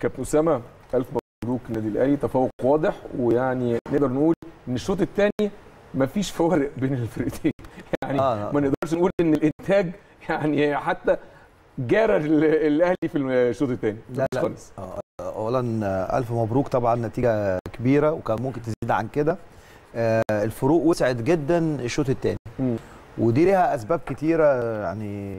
كابتن اسامه الف مبروك النادي الاهلي تفوق واضح ويعني نقدر نقول ان الشوط الثاني مفيش فوارق بين الفرقتين يعني آه. ما نقدرش نقول ان الانتاج يعني حتى جارى ال- الاهلي في الشوط الثاني لا، لا. خالص آه، اولا آه، الف مبروك طبعا نتيجه كبيره وكان ممكن تزيد عن كده آه، الفروق وسعت جدا الشوط الثاني مم. ودي ليها اسباب كتيره يعني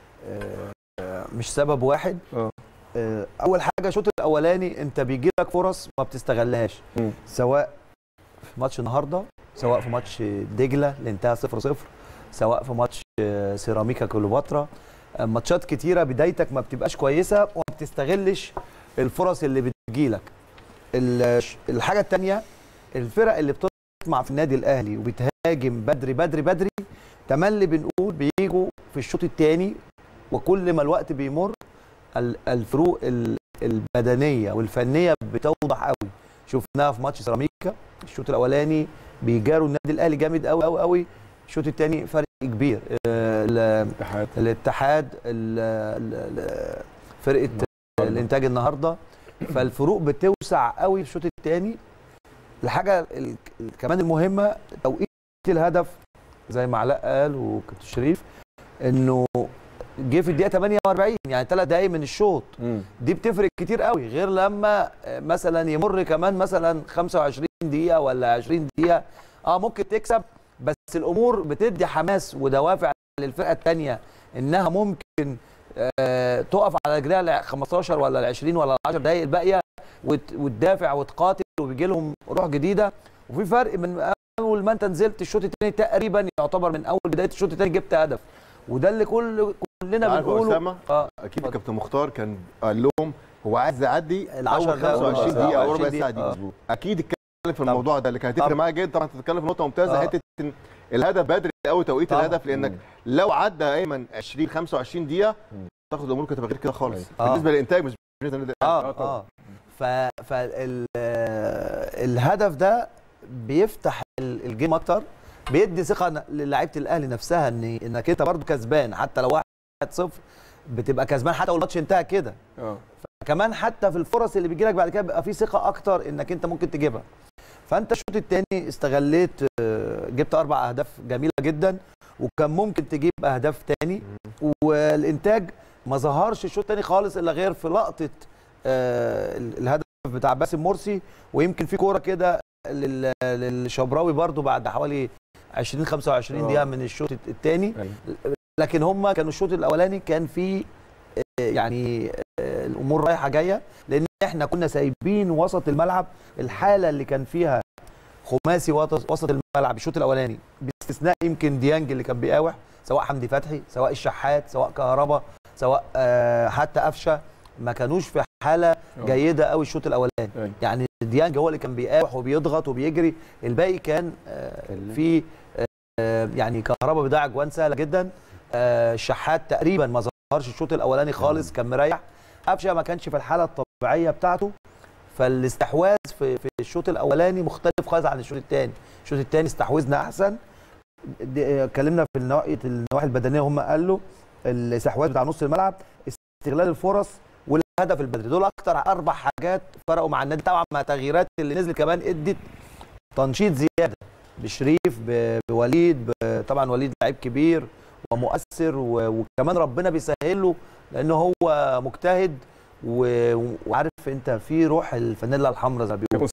آه، آه، مش سبب واحد اه آه، اول حاجه الشوط الاولاني انت بيجي لك فرص ما بتستغلهاش مم. سواء في ماتش النهارده سواء في ماتش دجله اللي انتهى 0 0 سواء في ماتش آه، سيراميكا كليوباترا آه، ماتشات كتيره بدايتك ما بتبقاش كويسه وما بتستغلش الفرص اللي بتجيلك ال- الحاجه الثانيه الفرق اللي بتطمع في النادي الاهلي وبتهاجم بدري بدري بدري تملي بنقول بيجوا في الشوط الثاني وكل ما الوقت بيمر ال- الفروق ال- البدنيه والفنيه بتوضح قوي شفناها في ماتش سيراميكا الشوط الاولاني بيجاروا النادي الاهلي جامد قوي قوي قوي الشوط الثاني فرق كبير آه، ال- اتحاد الاتحاد ال- ال- ال- فرقه الانتاج النهارده فالفروق بتوسع قوي في الشوط الثاني الحاجه ال- ال- كمان المهمه توقيت الهدف زي ما علاء قال وكابتن شريف انه جه في الدقيقه 48 يعني ثلاث دقائق من الشوط مم. دي بتفرق كتير قوي غير لما آه، مثلا يمر كمان مثلا 25 دقيقه ولا 20 دقيقه اه ممكن تكسب بس الامور بتدي حماس ودوافع للفرقه الثانيه انها ممكن آه تقف على رجليها ال 15 ولا ال 20 ولا ال 10 دقائق الباقيه وت- وتدافع وتقاتل وبيجي لهم روح جديده وفي فرق من اول ما انت نزلت الشوط الثاني تقريبا يعتبر من اول بدايه الشوط الثاني جبت هدف وده اللي كل كلنا عارف يا بنقوله أسامة؟ اه اكيد كابتن مختار كان قال لهم هو عايز يعدي العشر اول دقايق 25 وربع دقيقه او 20 ربع دقيقة. ساعه دي آه. مظبوط اكيد اتكلم في طبعا. الموضوع ده اللي كان هتفرق طبعا. معايا جدا طبعا انت بتتكلم في نقطه ممتازه آه. حته إن الهدف بدري قوي توقيت طبعا. الهدف لانك لو عدى ايمن 20 25 دقيقه تاخد الامور كانت هتبقى غير كده خالص آه. بالنسبه للانتاج مش بالنسبه للنادي الأهلي. اه طبعاً. اه ف فال آه، الهدف ده بيفتح ال- الجيم اكتر بيدي ثقه للاعيبه الاهلي نفسها ان انك انت برضو كسبان حتى لو 1-0 بتبقى كسبان حتى لو الماتش انتهى كده اه كمان حتى في الفرص اللي بيجي لك بعد كده بيبقى في ثقه اكتر انك انت ممكن تجيبها فانت الشوط الثاني استغليت آه، جبت اربع اهداف جميله جدا وكان ممكن تجيب اهداف تاني والانتاج ما ظهرش الشوط الثاني خالص الا غير في لقطه آه، ال- الهدف بتاع باسم مرسي ويمكن في كوره كده لل- للشبراوي برضو بعد حوالي 20 25 آه. دقيقه من الشوط الثاني أيوة. لكن هم كانوا الشوط الاولاني كان في آه، يعني آه، الامور رايحه جايه لان احنا كنا سايبين وسط الملعب الحاله اللي كان فيها خماسي وسط وسط الملعب الشوط الاولاني باستثناء يمكن ديانج اللي كان بيقاوح سواء حمدي فتحي سواء الشحات سواء كهربا سواء آه، حتى قفشه ما كانوش في حاله آه. جيده قوي الشوط الاولاني أيوة. يعني ديانج هو اللي كان بيقاوح وبيضغط وبيجري الباقي كان آه، في آه، يعني كهربا بيضيع اجوان سهله جدا آه، الشحات تقريبا ما ظهرش الشوط الاولاني خالص كان مريح قفشه ما كانش في الحاله الطبيعيه بتاعته فالاستحواذ في في الشوط الاولاني مختلف خالص عن الشوط الثاني الشوط الثاني استحوذنا احسن دي- آه، اتكلمنا في النواحي النواحي البدنيه هم قالوا الاستحواذ بتاع نص الملعب استغلال الفرص والهدف البدري دول اكتر اربع حاجات فرقوا مع النادي طبعا مع تغييرات اللي نزلت كمان ادت تنشيط زياده بشريف ب- بوليد ب- طبعا وليد لعيب كبير ومؤثر و- وكمان ربنا بيسهل له لان هو مجتهد و- وعارف انت في روح الفانيلا الحمراء زي ما بيقولوا كابتن